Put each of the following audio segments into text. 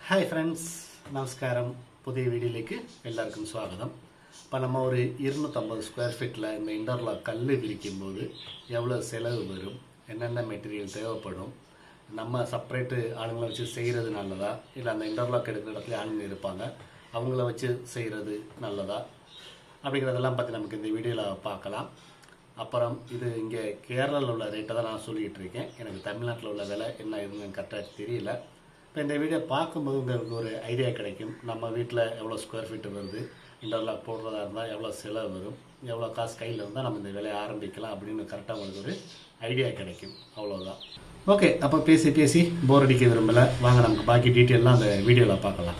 hi friends നമസ്കാരം പുതിയ വീഡിയോയിലേക്ക് എല്ലാവർക്കും സ്വാഗതം இப்போ நம்ம ஒரு இருநூற்றம்பது ஸ்கொயர் ஃபீட்டில் இந்த இன்டர்லாக் கல் விரிக்கும்போது எவ்வளோ செலவு வரும் என்னென்ன மெட்டீரியல் தேவைப்படும் நம்ம செப்பரேட்டு ஆளுங்களை வச்சு செய்கிறது நல்லதா இல்லை அந்த இன்டர்லாக் எடுக்கிற இடத்துல ஆளுங்க இருப்பாங்க அவங்கள வச்சு செய்கிறது நல்லதா அப்படிங்கிறதெல்லாம் பற்றி நமக்கு இந்த வீடியோவில் பார்க்கலாம் அப்புறம் இது இங்கே கேரளாவில் உள்ள ரேட்டை தான் நான் சொல்லிகிட்டு இருக்கேன் எனக்கு தமிழ்நாட்டில் உள்ள விலை என்ன இதுன்னு கரெக்டாக தெரியல இப்போ இந்த வீடியோ பார்க்கும்போது உங்களுக்கு ஒரு ஐடியா கிடைக்கும் நம்ம வீட்டில் எவ்வளோ ஸ்கொயர் ஃபீட் வருது இன்டர்லாக் போடுறதா இருந்தால் எவ்வளோ செலவு வரும் எவ்வளோ காசு கையில் இருந்தால் நம்ம இந்த வேலையை ஆரம்பிக்கலாம் அப்படின்னு கரெக்டாக உங்களுக்கு ஒரு ஐடியா கிடைக்கும் அவ்வளோதான் ஓகே அப்போ பேசி பேசி போர் அடிக்க விரும்பலை வாங்க நமக்கு பாக்கி டீட்டெயிலாம் அந்த வீடியோவில் பார்க்கலாம்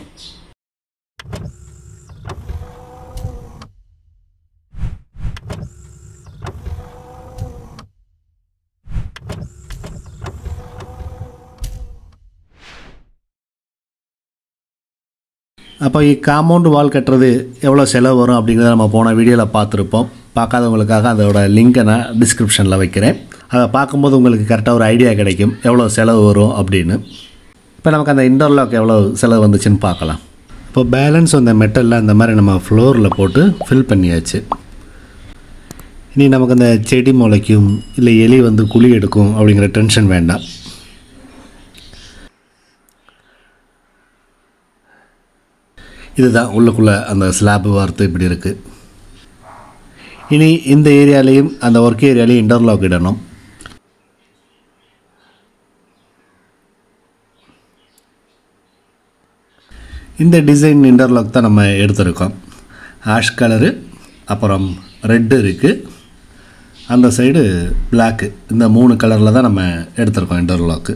அப்போ காம்பவுண்ட் வால் கட்டுறது எவ்வளோ செலவு வரும் அப்படிங்கிறத நம்ம போன வீடியோவில் பார்த்துருப்போம் பார்க்காதவங்களுக்காக அதோட லிங்கை நான் டிஸ்கிரிப்ஷனில் வைக்கிறேன் அதை பார்க்கும்போது உங்களுக்கு கரெக்டாக ஒரு ஐடியா கிடைக்கும் எவ்வளோ செலவு வரும் அப்படின்னு இப்போ நமக்கு அந்த இன்டர்லாக் எவ்வளோ செலவு வந்துச்சுன்னு பார்க்கலாம் இப்போ பேலன்ஸ் அந்த மெட்டலில் இந்த மாதிரி நம்ம ஃப்ளோரில் போட்டு ஃபில் பண்ணியாச்சு இனி நமக்கு அந்த செடி முளைக்கும் இல்லை எலி வந்து குழி எடுக்கும் அப்படிங்கிற டென்ஷன் வேண்டாம் இதுதான் உள்ளுக்குள்ளே அந்த ஸ்லாப் வார்த்து இப்படி இருக்குது இனி இந்த ஏரியாலையும் அந்த ஒர்க் ஏரியாலையும் இன்டர்லாக் இடணும் இந்த டிசைன் இன்டர்லாக் தான் நம்ம எடுத்திருக்கோம் ஆஷ் கலரு அப்புறம் ரெட்டு இருக்குது அந்த சைடு பிளாக்கு இந்த மூணு கலரில் தான் நம்ம எடுத்திருக்கோம் இன்டர்லாக்கு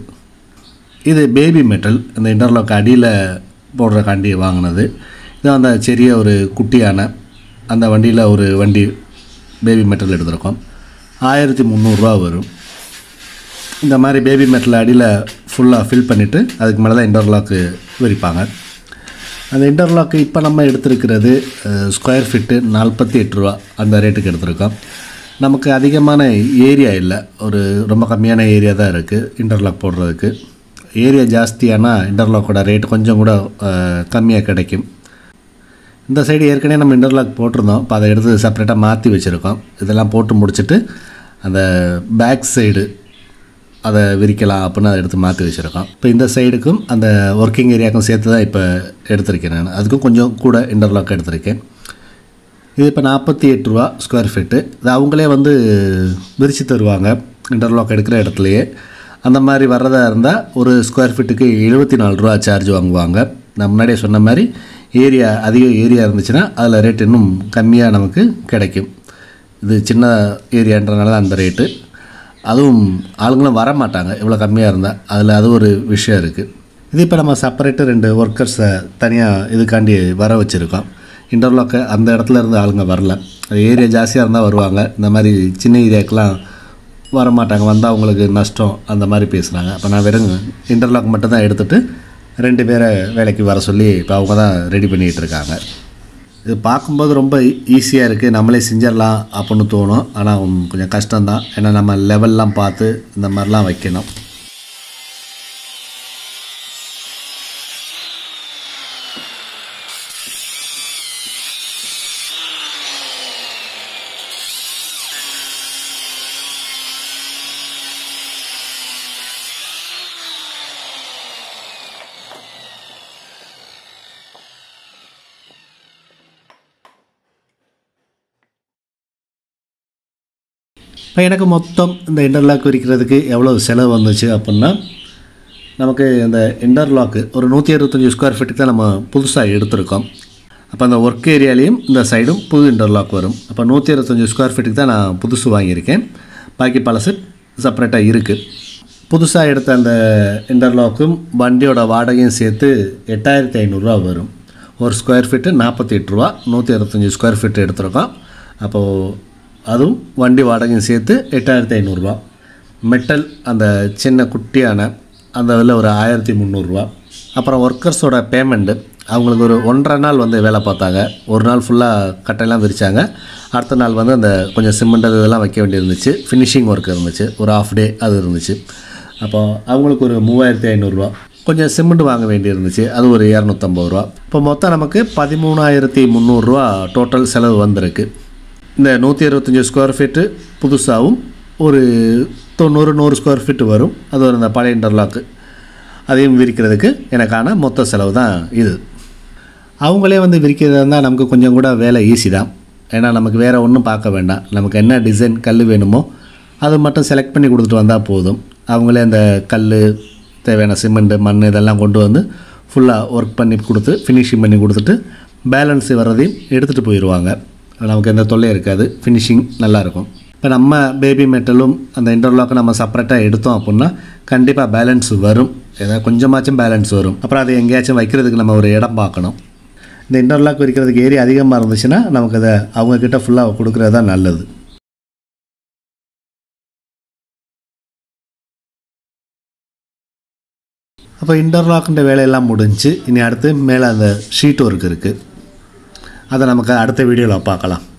இது பேபி மெட்டல் இந்த இன்டர்லாக் அடியில் போடுறக்காண்டி வாங்கினது இது அந்த சிறிய ஒரு குட்டியான அந்த வண்டியில் ஒரு வண்டி பேபி மெட்டல் எடுத்திருக்கோம் ஆயிரத்தி முந்நூறுரூவா வரும் இந்த மாதிரி பேபி மெட்டல் அடியில் ஃபுல்லாக ஃபில் பண்ணிவிட்டு அதுக்கு மேலே தான் இன்டர்லாக்கு விரிப்பாங்க அந்த இன்டர்லாக்கு இப்போ நம்ம எடுத்திருக்கிறது ஸ்கொயர் ஃபிட்டு நாற்பத்தி எட்டு ரூபா அந்த ரேட்டுக்கு எடுத்திருக்கோம் நமக்கு அதிகமான ஏரியா இல்லை ஒரு ரொம்ப கம்மியான ஏரியா தான் இருக்குது இன்டர்லாக் போடுறதுக்கு ஏரியா ஜாஸ்தியானால் இன்டர்லாக்கோட ரேட் கொஞ்சம் கூட கம்மியாக கிடைக்கும் இந்த சைடு ஏற்கனவே நம்ம இன்டர்லாக் போட்டிருந்தோம் இப்போ அதை எடுத்து செப்பரேட்டாக மாற்றி வச்சுருக்கோம் இதெல்லாம் போட்டு முடிச்சுட்டு அந்த பேக் சைடு அதை விரிக்கலாம் அப்படின்னு அதை எடுத்து மாற்றி வச்சுருக்கோம் இப்போ இந்த சைடுக்கும் அந்த ஒர்க்கிங் ஏரியாவுக்கும் சேர்த்து தான் இப்போ எடுத்திருக்கேன் நான் அதுக்கும் கொஞ்சம் கூட இன்டர்லாக் எடுத்திருக்கேன் இது இப்போ நாற்பத்தி எட்டு ரூபா ஸ்கொயர் ஃபீட்டு இது அவங்களே வந்து விரித்து தருவாங்க இன்டர்லாக் எடுக்கிற இடத்துலையே அந்த மாதிரி வர்றதா இருந்தால் ஒரு ஸ்கொயர் ஃபீட்டுக்கு எழுபத்தி நாலு ரூபா சார்ஜ் வாங்குவாங்க நான் முன்னாடியே சொன்ன மாதிரி ஏரியா அதிக ஏரியா இருந்துச்சுன்னா அதில் ரேட் இன்னும் கம்மியாக நமக்கு கிடைக்கும் இது சின்ன ஏரியான்றனால தான் அந்த ரேட்டு அதுவும் ஆளுங்களும் வர மாட்டாங்க இவ்வளோ கம்மியாக இருந்தால் அதில் அது ஒரு விஷயம் இருக்குது இது இப்போ நம்ம செப்பரேட்டு ரெண்டு ஒர்க்கர்ஸை தனியாக இதுக்காண்டி வர வச்சுருக்கோம் இன்டர்லாக்கு அந்த இடத்துல இருந்து ஆளுங்க வரல அது ஏரியா ஜாஸ்தியாக இருந்தால் வருவாங்க இந்த மாதிரி சின்ன ஏரியாக்கெலாம் வர மாட்டாங்க வந்தால் அவங்களுக்கு நஷ்டம் அந்த மாதிரி பேசுகிறாங்க அப்போ நான் வெறும் இன்டர்லாக் மட்டும் தான் எடுத்துகிட்டு ரெண்டு பேரை வேலைக்கு வர சொல்லி இப்போ அவங்க தான் ரெடி பண்ணிகிட்டு இருக்காங்க இது பார்க்கும்போது ரொம்ப ஈஸியாக இருக்குது நம்மளே செஞ்சிடலாம் அப்படின்னு தோணும் ஆனால் கொஞ்சம் கஷ்டம்தான் ஏன்னா நம்ம லெவல்லாம் பார்த்து இந்த மாதிரிலாம் வைக்கணும் இப்போ எனக்கு மொத்தம் இந்த இன்டர்லாக் விரிக்கிறதுக்கு எவ்வளோ செலவு வந்துச்சு அப்படின்னா நமக்கு இந்த இன்டர்லாக்கு ஒரு நூற்றி அறுபத்தஞ்சி ஸ்கொயர் ஃபீட்டுக்கு தான் நம்ம புதுசாக எடுத்திருக்கோம் அப்போ அந்த ஒர்க் ஏரியாலையும் இந்த சைடும் புது இன்டர்லாக் வரும் அப்போ நூற்றி அறுபத்தஞ்சி ஸ்கொயர் ஃபீட்டுக்கு தான் நான் புதுசு வாங்கியிருக்கேன் பாக்கி பழசு செப்பரேட்டாக இருக்குது புதுசாக எடுத்த அந்த இன்டர்லாக்கும் வண்டியோட வாடகையும் சேர்த்து எட்டாயிரத்தி ஐநூறுரூவா வரும் ஒரு ஸ்கொயர் ஃபீட்டு நாற்பத்தி எட்டு ரூபா நூற்றி அறுபத்தஞ்சி ஸ்கொயர் ஃபீட் எடுத்திருக்கோம் அப்போது அதுவும் வண்டி வாடகையும் சேர்த்து எட்டாயிரத்தி ஐநூறுரூவா மெட்டல் அந்த சின்ன குட்டியான அந்த இதில் ஒரு ஆயிரத்தி முந்நூறுரூவா அப்புறம் ஒர்க்கர்ஸோட பேமெண்ட்டு அவங்களுக்கு ஒரு ஒன்றரை நாள் வந்து வேலை பார்த்தாங்க ஒரு நாள் ஃபுல்லாக கட்டையெல்லாம் விரித்தாங்க அடுத்த நாள் வந்து அந்த கொஞ்சம் சிமெண்ட் அது இதெல்லாம் வைக்க வேண்டியிருந்துச்சு ஃபினிஷிங் ஒர்க் இருந்துச்சு ஒரு ஆஃப் டே அது இருந்துச்சு அப்போ அவங்களுக்கு ஒரு மூவாயிரத்தி ஐநூறுரூவா கொஞ்சம் சிமெண்ட் வாங்க வேண்டியிருந்துச்சு அது ஒரு இரநூத்தம்பது ரூபா இப்போ மொத்தம் நமக்கு பதிமூணாயிரத்தி முந்நூறுரூவா டோட்டல் செலவு வந்திருக்கு இந்த நூற்றி இருபத்தஞ்சி ஸ்கொயர் ஃபீட்டு புதுசாகவும் ஒரு தொண்ணூறு நூறு ஸ்கொயர் ஃபீட்டு வரும் அது ஒரு இந்த பழைய இன்டர்லாக்கு அதையும் விரிக்கிறதுக்கு எனக்கான மொத்த செலவு தான் இது அவங்களே வந்து விரிக்கிறதா இருந்தால் நமக்கு கொஞ்சம் கூட வேலை ஈஸி தான் ஏன்னா நமக்கு வேறு ஒன்றும் பார்க்க வேண்டாம் நமக்கு என்ன டிசைன் கல் வேணுமோ அது மட்டும் செலக்ட் பண்ணி கொடுத்துட்டு வந்தால் போதும் அவங்களே அந்த கல் தேவையான சிமெண்ட்டு மண் இதெல்லாம் கொண்டு வந்து ஃபுல்லாக ஒர்க் பண்ணி கொடுத்து ஃபினிஷிங் பண்ணி கொடுத்துட்டு பேலன்ஸ் வர்றதையும் எடுத்துகிட்டு போயிடுவாங்க நமக்கு எந்த தொல்லையும் இருக்காது ஃபினிஷிங் நல்லாயிருக்கும் இப்போ நம்ம பேபி மெட்டலும் அந்த இன்டர்லாக்கை நம்ம செப்பரேட்டாக எடுத்தோம் அப்படின்னா கண்டிப்பாக பேலன்ஸ் வரும் ஏதாவது கொஞ்சமாச்சும் பேலன்ஸ் வரும் அப்புறம் அதை எங்கேயாச்சும் வைக்கிறதுக்கு நம்ம ஒரு இடம் பார்க்கணும் இந்த இன்டர்லாக் விரிக்கிறதுக்கு ஏரியா அதிகமாக இருந்துச்சுன்னா நமக்கு அதை அவங்கக்கிட்ட ஃபுல்லாக கொடுக்குறது தான் நல்லது அப்போ இன்டர்லாக்குன்ற வேலையெல்லாம் முடிஞ்சு இனி அடுத்து மேலே அந்த ஷீட் ஒர்க் இருக்குது அதை நமக்கு அடுத்த வீடியோவில் பார்க்கலாம்